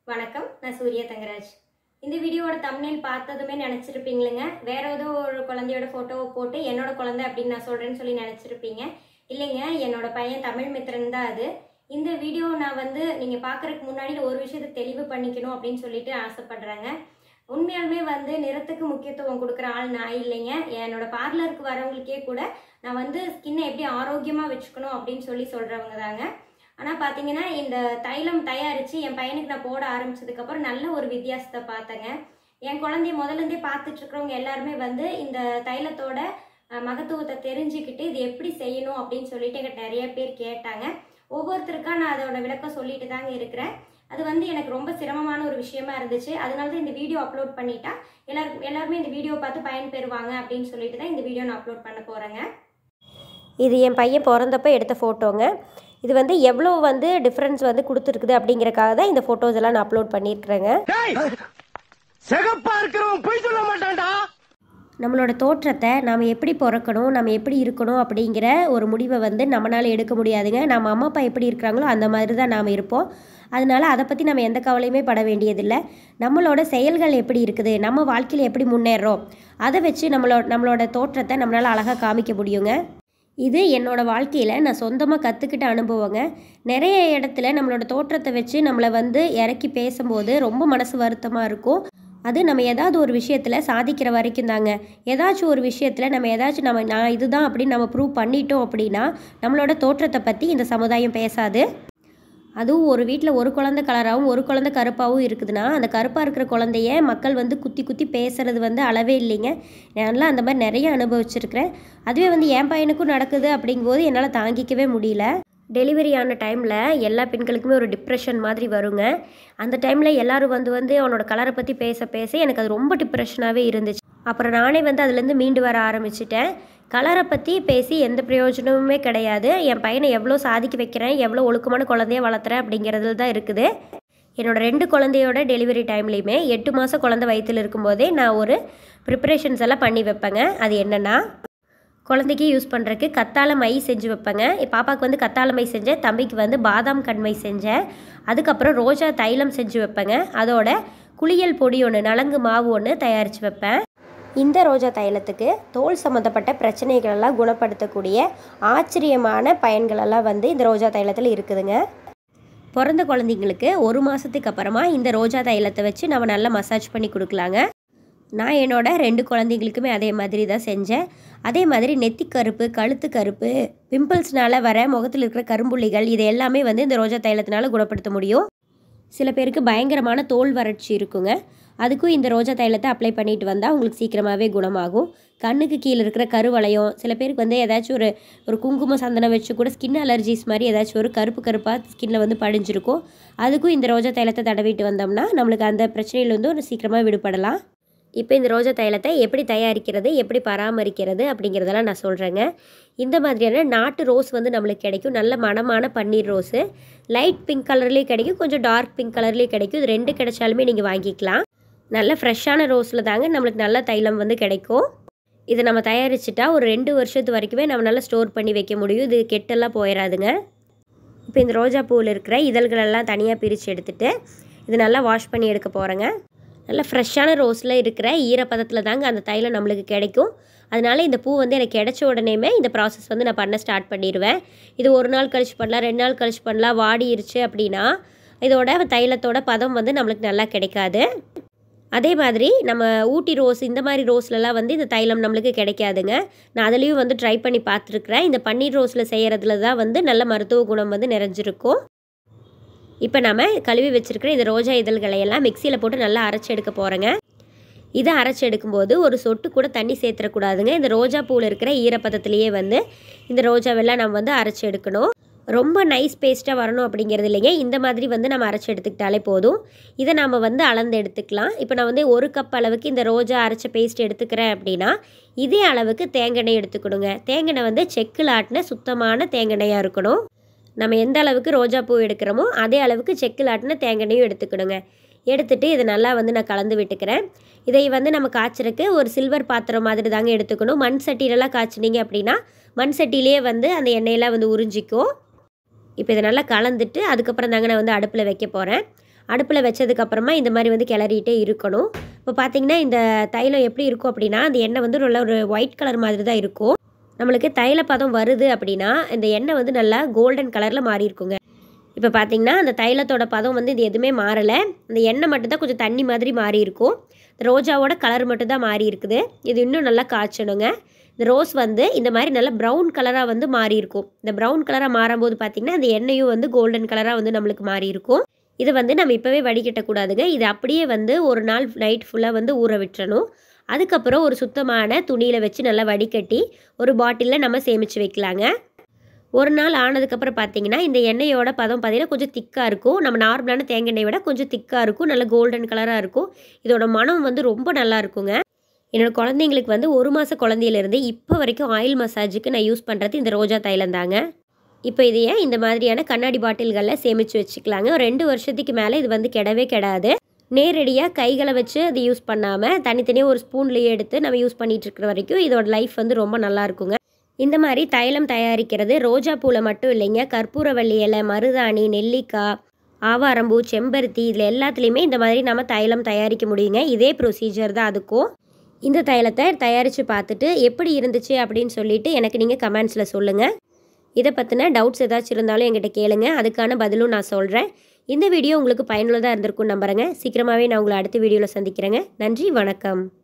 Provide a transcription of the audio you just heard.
வணக்கம் நான் சூர்யா தங்கராஜ் இந்த வீடியோவோட தம்ப்நெயில் பார்த்ததுமே நினச்சிருப்பீங்களுங்க வேற ஏதோ ஒரு குழந்தையோட ஃபோட்டோவை போட்டு என்னோட குழந்தை அப்படின்னு நான் சொல்கிறேன்னு சொல்லி நினச்சிருப்பீங்க இல்லைங்க என்னோட பையன் தமிழ் மித்திரன் தான் அது இந்த வீடியோ நான் வந்து நீங்கள் பார்க்குறதுக்கு முன்னாடி ஒரு விஷயத்தை தெளிவு பண்ணிக்கணும் அப்படின்னு சொல்லிட்டு ஆசைப்படுறேங்க உண்மையாலுமே வந்து நிறத்துக்கு முக்கியத்துவம் கொடுக்குற ஆள் நான் இல்லைங்க என்னோட பார்லருக்கு வரவங்களுக்கே கூட நான் வந்து ஸ்கின்னை எப்படி ஆரோக்கியமாக வச்சுக்கணும் அப்படின்னு சொல்லி சொல்கிறவங்க தாங்க ஆனால் பார்த்தீங்கன்னா இந்த தைலம் தயாரித்து என் பையனுக்கு நான் போட ஆரம்பிச்சதுக்கப்புறம் நல்ல ஒரு வித்தியாசத்தை பார்த்தேங்க என் குழந்தைய முதல்ல இருந்தே பார்த்துட்டு இருக்கிறவங்க எல்லாருமே வந்து இந்த தைலத்தோட அஹ், மகத்துவத்தை தெரிஞ்சுக்கிட்டு இது எப்படி செய்யணும் அப்படின்னு சொல்லிட்டு எங்கிட்ட நிறைய பேர் கேட்டாங்க ஒவ்வொருத்தருக்கா நான் அதோட விளக்கம் சொல்லிட்டு தாங்க இருக்கிறேன் அது வந்து எனக்கு ரொம்ப சிரமமான ஒரு விஷயமா இருந்துச்சு அதனால தான் இந்த வீடியோ அப்லோட் பண்ணிட்டா எல்லாருக்கும் எல்லாருமே இந்த வீடியோ பார்த்து பயன்பெறுவாங்க அப்படின்னு சொல்லிட்டு தான் இந்த வீடியோ நான் அப்லோட் பண்ண போகிறேங்க இது என் பையன் பிறந்தப்ப எடுத்த ஃபோட்டோங்க இது வந்து எவ்வளோ வந்து டிஃப்ரென்ஸ் வந்து கொடுத்துருக்குது அப்படிங்கறக்காக தான் இந்த ஃபோட்டோஸ் எல்லாம் நான் அப்லோட் பண்ணியிருக்கிறேங்க டேய் சிகப்பா இருக்கிறவன் பொய் சொல்ல மாட்டான்டா நம்மளோட தோற்றத்தை நாம் எப்படி பிறக்கணும் நம்ம எப்படி இருக்கணும் அப்படிங்கிற ஒரு முடிவை வந்து நம்மளால் எடுக்க முடியாதுங்க நம்ம அம்மா அப்பா எப்படி இருக்கிறாங்களோ அந்த மாதிரி தான் நாம் இருப்போம் அதனால அதை பற்றி நம்ம எந்த கவலையுமே பட வேண்டியதில்லை நம்மளோட செயல்கள் எப்படி இருக்குது நம்ம வாழ்க்கையில் எப்படி முன்னேறோம் அதை வச்சு நம்மளோட நம்மளோட தோற்றத்தை நம்மளால் அழகாக காமிக்க முடியுங்க இது என்னோட வாழ்க்கையில் நான் சொந்தமாக கற்றுக்கிட்ட அனுபவங்க நிறைய இடத்துல நம்மளோட தோற்றத்தை வச்சு நம்மளை வந்து இறக்கி பேசும்போது ரொம்ப மனசு வருத்தமாக இருக்கும் அது நம்ம ஏதாவது ஒரு விஷயத்தில் சாதிக்கிற வரைக்கும் தாங்க ஏதாச்சும் ஒரு விஷயத்தில் நம்ம ஏதாச்சும் நம்ம நான் இதுதான் அப்படின்னு நம்ம ப்ரூவ் பண்ணிட்டோம் அப்படின்னா நம்மளோட தோற்றத்தை பற்றி இந்த சமுதாயம் பேசாது அதுவும் ஒரு வீட்டில் ஒரு குழந்தை கலராகவும் ஒரு குழந்தை கருப்பாகவும் இருக்குதுன்னா அந்த கருப்பாக இருக்கிற குழந்தைய மக்கள் வந்து குத்தி குத்தி பேசுறது வந்து அளவே இல்லைங்க நல்லா அந்த மாதிரி நிறைய அனுபவிச்சிருக்கிறேன் அதுவே வந்து என் பையனுக்கும் நடக்குது அப்படிங்கும்போது என்னால் தாங்கிக்கவே முடியல டெலிவரி ஆன டைமில் எல்லா பெண்களுக்குமே ஒரு டிப்ரெஷன் மாதிரி வருங்க அந்த டைமில் எல்லாரும் வந்து வந்து அவனோட கலரை பற்றி பேச பேச எனக்கு அது ரொம்ப டிப்ரெஷனாகவே இருந்துச்சு அப்புறம் நானே வந்து அதுலேருந்து மீண்டு வர ஆரம்பிச்சிட்டேன் கலரை பற்றி பேசி எந்த பிரயோஜனமுமே கிடையாது என் பையனை எவ்வளோ சாதிக்க வைக்கிறேன் எவ்வளோ ஒழுக்கமான குழந்தைய வளர்த்துறேன் அப்படிங்கிறதுல தான் இருக்குது என்னோட ரெண்டு குழந்தையோட டெலிவரி டைம்லேயுமே எட்டு மாதம் குழந்தை வயிற்றில் இருக்கும்போதே நான் ஒரு ப்ரிப்பரேஷன்ஸ் எல்லாம் பண்ணி வைப்பேங்க அது என்னென்னா குழந்தைக்கு யூஸ் பண்ணுறதுக்கு கத்தாழை மை செஞ்சு வைப்பேங்க என் பாப்பாவுக்கு வந்து கத்தாழை மை செஞ்சேன் தம்பிக்கு வந்து பாதாம் கண்மை செஞ்சேன் அதுக்கப்புறம் ரோஜா தைலம் செஞ்சு வைப்பேங்க அதோட குளியல் பொடி ஒன்று நலங்கு மாவு ஒன்று தயாரித்து வைப்பேன் இந்த ரோஜா தைலத்துக்கு தோல் சம்மந்தப்பட்ட பிரச்சனைகளெல்லாம் குணப்படுத்தக்கூடிய ஆச்சரியமான பயன்களெல்லாம் வந்து இந்த ரோஜா தைலத்தில் இருக்குதுங்க பிறந்த குழந்தைங்களுக்கு ஒரு மாதத்துக்கு அப்புறமா இந்த ரோஜா தைலத்தை வச்சு நம்ம நல்லா மசாஜ் பண்ணி கொடுக்கலாங்க நான் என்னோட ரெண்டு குழந்தைங்களுக்குமே அதே மாதிரி தான் செஞ்சேன் அதே மாதிரி நெத்தி கருப்பு கழுத்து கருப்பு பிம்பிள்ஸ்னால வர முகத்தில் இருக்கிற கரும்புள்ளிகள் இது எல்லாமே வந்து இந்த ரோஜா தைலத்தினால குணப்படுத்த முடியும் சில பேருக்கு பயங்கரமான தோல் வறட்சி இருக்குங்க அதுக்கும் இந்த ரோஜா தைலத்தை அப்ளை பண்ணிட்டு வந்தால் உங்களுக்கு சீக்கிரமாகவே குணமாகும் கண்ணுக்கு கீழே இருக்கிற கருவளையம் சில பேருக்கு வந்து ஏதாச்சும் ஒரு ஒரு குங்கும சந்தனம் வச்சு கூட ஸ்கின் அலர்ஜிஸ் மாதிரி ஏதாச்சும் ஒரு கருப்பு கருப்பாக ஸ்கின்னில் வந்து படிஞ்சிருக்கும் அதுக்கும் இந்த ரோஜா தைலத்தை தடவிட்டு வந்தோம்னா நம்மளுக்கு அந்த பிரச்சனையில வந்து ஒரு சீக்கிரமாக விடுபடலாம் இப்போ இந்த ரோஜா தைலத்தை எப்படி தயாரிக்கிறது எப்படி பராமரிக்கிறது அப்படிங்கிறதெல்லாம் நான் சொல்கிறேங்க இந்த மாதிரியான நாட்டு ரோஸ் வந்து நம்மளுக்கு கிடைக்கும் நல்ல மணமான பன்னீர் ரோஸு லைட் பிங்க் கலர்லேயும் கிடைக்கும் கொஞ்சம் டார்க் பிங்க் கலர்லேயும் கிடைக்கும் இது ரெண்டு கிடைச்சாலுமே நீங்கள் வாங்கிக்கலாம் நல்ல ஃப்ரெஷ்ஷான ரோஸில் தாங்க நம்மளுக்கு நல்ல தைலம் வந்து கிடைக்கும் இதை நம்ம தயாரிச்சிட்டா ஒரு ரெண்டு வருஷத்து வரைக்குமே நம்ம நல்லா ஸ்டோர் பண்ணி வைக்க முடியும் இது கெட்டெல்லாம் போயிடாதுங்க இப்போ இந்த ரோஜா பூவில் இருக்கிற இதழ்களெல்லாம் தனியாக பிரித்து எடுத்துட்டு இது நல்லா வாஷ் பண்ணி எடுக்க போகிறேங்க நல்ல ஃப்ரெஷ்ஷான ரோஸில் இருக்கிற ஈரப்பதத்தில் தாங்க அந்த தைலம் நம்மளுக்கு கிடைக்கும் அதனால இந்த பூ வந்து எனக்கு கிடைச்ச உடனேமே இந்த ப்ராசஸ் வந்து நான் பண்ண ஸ்டார்ட் பண்ணிடுவேன் இது ஒரு நாள் கழிச்சு பண்ணலாம் ரெண்டு நாள் கழிச்சு பண்ணலாம் வாடிருச்சு அப்படின்னா இதோட தைலத்தோட பதம் வந்து நம்மளுக்கு நல்லா கிடைக்காது அதே மாதிரி நம்ம ஊட்டி ரோஸ் இந்த மாதிரி ரோஸ்லலாம் வந்து இந்த தைலம் நம்மளுக்கு கிடைக்காதுங்க நான் அதுலேயும் வந்து ட்ரை பண்ணி பார்த்துருக்குறேன் இந்த பன்னீர் ரோஸில் செய்கிறதுல தான் வந்து நல்ல மருத்துவ குணம் வந்து நிறைஞ்சிருக்கும் இப்போ நம்ம கழுவி வச்சிருக்கிற இந்த ரோஜா இதழ்களை எல்லாம் மிக்சியில் போட்டு நல்லா அரைச்சி எடுக்க போகிறேங்க இதை அரைச்சி எடுக்கும்போது ஒரு சொட்டு கூட தண்ணி சேர்த்துறக்கூடாதுங்க இந்த ரோஜா பூவில் இருக்கிற ஈரப்பதத்திலேயே வந்து இந்த ரோஜாவெல்லாம் நம்ம வந்து அரைச்சி எடுக்கணும் ரொம்ப நைஸ் பேஸ்ட்டாக வரணும் அப்படிங்கிறது இல்லைங்க இந்த மாதிரி வந்து நம்ம அரைச்சி எடுத்துக்கிட்டாலே போதும் இதை நாம் வந்து அளந்து எடுத்துக்கலாம் இப்போ நான் வந்து ஒரு கப் அளவுக்கு இந்த ரோஜா அரைச்ச பேஸ்ட் எடுத்துக்கிறேன் அப்படின்னா இதே அளவுக்கு தேங்காய் எடுத்துக்கணுங்க தேங்காய் வந்து செக்கில் ஆட்டின சுத்தமான தேங்காயாக இருக்கணும் நம்ம எந்த அளவுக்கு ரோஜா பூ எடுக்கிறோமோ அதே அளவுக்கு செக்கில் ஆட்டின தேங்காயும் எடுத்துக்கணுங்க எடுத்துட்டு இதை நல்லா வந்து நான் கலந்து விட்டுக்கிறேன் இதை வந்து நம்ம காய்ச்சறக்கு ஒரு சில்வர் பாத்திரம் மாதிரி தாங்க எடுத்துக்கணும் மண் சட்டியிலலாம் காய்ச்சினீங்க அப்படின்னா மண் சட்டியிலேயே வந்து அந்த எண்ணெயெல்லாம் வந்து உறிஞ்சிக்கும் இப்போ இதை நல்லா கலந்துட்டு அதுக்கப்புறம் தாங்க நான் வந்து அடுப்பில் வைக்க போகிறேன் அடுப்பில் வச்சதுக்கப்புறமா இந்த மாதிரி வந்து கிளறிட்டே இருக்கணும் இப்போ பார்த்தீங்கன்னா இந்த தைலம் எப்படி இருக்கும் அப்படின்னா அந்த எண்ணெய் வந்து நல்ல ஒரு ஒயிட் கலர் மாதிரி தான் இருக்கும் நம்மளுக்கு தைல பதம் வருது அப்படின்னா இந்த எண்ணெய் வந்து நல்லா கோல்டன் கலரில் மாறி இருக்குங்க இப்போ பார்த்தீங்கன்னா அந்த தைலத்தோட பதம் வந்து இது எதுவுமே மாறலை அந்த எண்ணெய் மட்டும்தான் கொஞ்சம் தண்ணி மாதிரி மாறி இருக்கும் இந்த ரோஜாவோட கலர் மட்டும்தான் மாறி இருக்குது இது இன்னும் நல்லா காய்ச்சணுங்க இந்த ரோஸ் வந்து இந்த மாதிரி நல்லா ப்ரௌன் கலராக வந்து மாறி இருக்கும் இந்த ப்ரௌன் கலராக மாறும்போது பார்த்திங்கன்னா அந்த எண்ணெயும் வந்து கோல்டன் கலராக வந்து நம்மளுக்கு மாறி இருக்கும் இது வந்து நம்ம இப்போவே வடிகட்டக்கூடாதுங்க இது அப்படியே வந்து ஒரு நாள் நைட் ஃபுல்லாக வந்து ஊற விட்டுறணும் அதுக்கப்புறம் ஒரு சுத்தமான துணியில் வச்சு நல்லா வடிகட்டி ஒரு பாட்டிலில் நம்ம சேமித்து வைக்கலாங்க ஒரு நாள் ஆனதுக்கப்புறம் பார்த்தீங்கன்னா இந்த எண்ணெயோட பதம் பார்த்தீங்கன்னா கொஞ்சம் திக்காக இருக்கும் நம்ம நார்மலான தேங்காய் எண்ணெயை விட கொஞ்சம் திக்காக இருக்கும் நல்ல கோல்டன் கலராக இருக்கும் இதோட மனம் வந்து ரொம்ப நல்லா இருக்குங்க என்னோடய குழந்தைங்களுக்கு வந்து ஒரு மாத குழந்தையிலேருந்து இப்போ வரைக்கும் ஆயில் மசாஜுக்கு நான் யூஸ் பண்ணுறது இந்த ரோஜா தைலம் தாங்க இப்போ இதையே இந்த மாதிரியான கண்ணாடி பாட்டில்களில் சேமித்து வச்சுக்கலாங்க ஒரு ரெண்டு வருஷத்துக்கு மேலே இது வந்து கெடவே கெடாது நேரடியாக கைகளை வச்சு அது யூஸ் பண்ணாமல் தனித்தனியாக ஒரு ஸ்பூன்லேயே எடுத்து நம்ம யூஸ் பண்ணிகிட்டு இருக்கிற வரைக்கும் இதோட லைஃப் வந்து ரொம்ப நல்லா இருக்குங்க இந்த மாதிரி தைலம் தயாரிக்கிறது ரோஜா பூவில் மட்டும் இல்லைங்க கற்பூரவள்ளி இலை மருதாணி நெல்லிக்காய் ஆவாரம்பூ செம்பருத்தி இதில் எல்லாத்துலேயுமே இந்த மாதிரி நம்ம தைலம் தயாரிக்க முடியுங்க இதே ப்ரொசீஜர் தான் அதுக்கும் இந்த தைலத்தை தயாரித்து பார்த்துட்டு எப்படி இருந்துச்சு அப்படின்னு சொல்லிட்டு எனக்கு நீங்கள் கமெண்ட்ஸில் சொல்லுங்கள் இதை பற்றின டவுட்ஸ் ஏதாச்சும் இருந்தாலும் என்கிட்ட கேளுங்க அதுக்கான பதிலும் நான் சொல்கிறேன் இந்த வீடியோ உங்களுக்கு பயனுள்ளதாக இருந்திருக்கும் நம்புறேங்க சீக்கிரமாகவே நான் உங்களை அடுத்த வீடியோவில் சந்திக்கிறேங்க நன்றி வணக்கம்